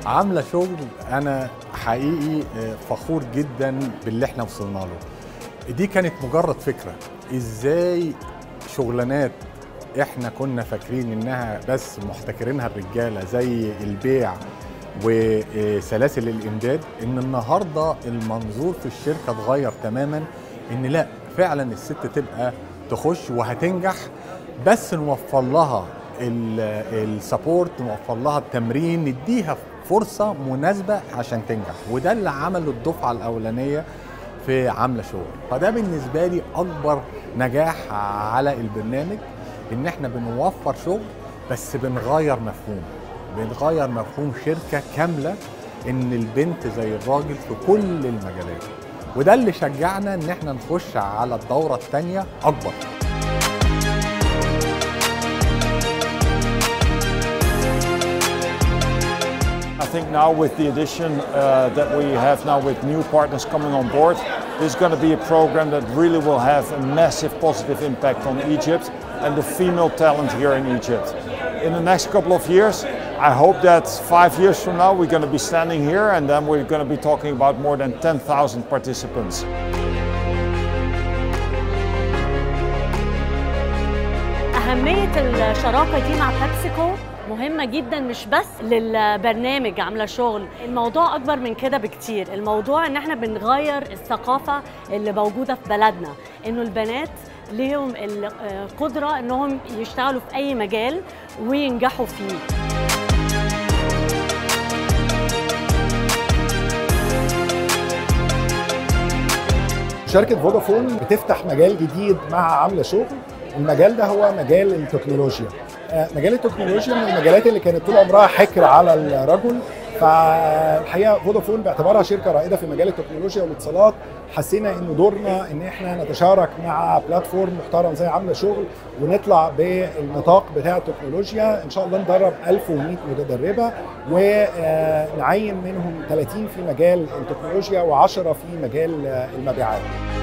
عامله شغل انا حقيقي آه، فخور جدا باللي احنا وصلنا له دي كانت مجرد فكره ازاي شغلانات احنا كنا فاكرين انها بس محتكرينها الرجاله زي البيع وسلاسل الامداد ان النهارده المنظور في الشركه اتغير تماما ان لا فعلا الست تبقى تخش وهتنجح بس نوفر لها السبورت نوفر لها التمرين نديها فرصه مناسبه عشان تنجح وده اللي عمله الدفعه الاولانيه في عامله شغل فده بالنسبه لي اكبر نجاح على البرنامج ان احنا بنوفر شغل بس بنغير مفهوم بنغير مفهوم شركه كامله ان البنت زي الراجل في كل المجالات وده اللي شجعنا ان احنا نخش على الدوره الثانيه اكبر I think now with the addition uh, that we have now with new partners coming on board, this is going to be a program that really will have a massive positive impact on Egypt and the female talent here in Egypt. In the next couple of years, I hope that five years from now we're going to be standing here and then we're going to be talking about more than 10,000 participants. أهمية الشراكة دي مع بيبسيكو مهمة جدا مش بس للبرنامج عاملة شغل الموضوع أكبر من كده بكتير الموضوع إن احنا بنغير الثقافة اللي موجودة في بلدنا إنه البنات ليهم القدرة إنهم يشتغلوا في أي مجال وينجحوا فيه شركة فودافون بتفتح مجال جديد مع عاملة شغل المجال ده هو مجال التكنولوجيا آه، مجال التكنولوجيا من المجالات اللي كانت طول عمرها حكر على الرجل فالحقيقه فودافون باعتبارها شركه رائده في مجال التكنولوجيا والاتصالات حسينا ان دورنا ان احنا نتشارك مع بلاتفورم محترم زي عامله شغل ونطلع بالنطاق بتاع التكنولوجيا ان شاء الله ندرب 1100 متدربه ونعين منهم 30 في مجال التكنولوجيا و10 في مجال المبيعات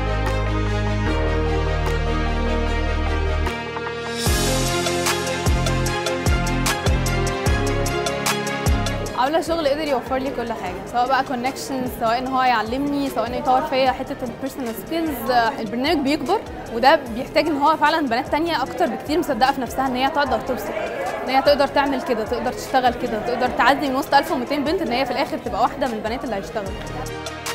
عامله شغل قدر يوفر لي كل حاجه سواء بقى كونكشن سواء ان هو يعلمني سواء انه يطور فيا حته البيرسونال سكيلز البرنامج بيكبر وده بيحتاج ان هو فعلا بنات تانية اكتر بكتير مصدقه في نفسها ان هي تقدر توصل ان هي تقدر تعمل كده تقدر تشتغل كده تقدر تعدي من وسط 1200 بنت ان هي في الاخر تبقى واحده من البنات اللي هيشتغلوا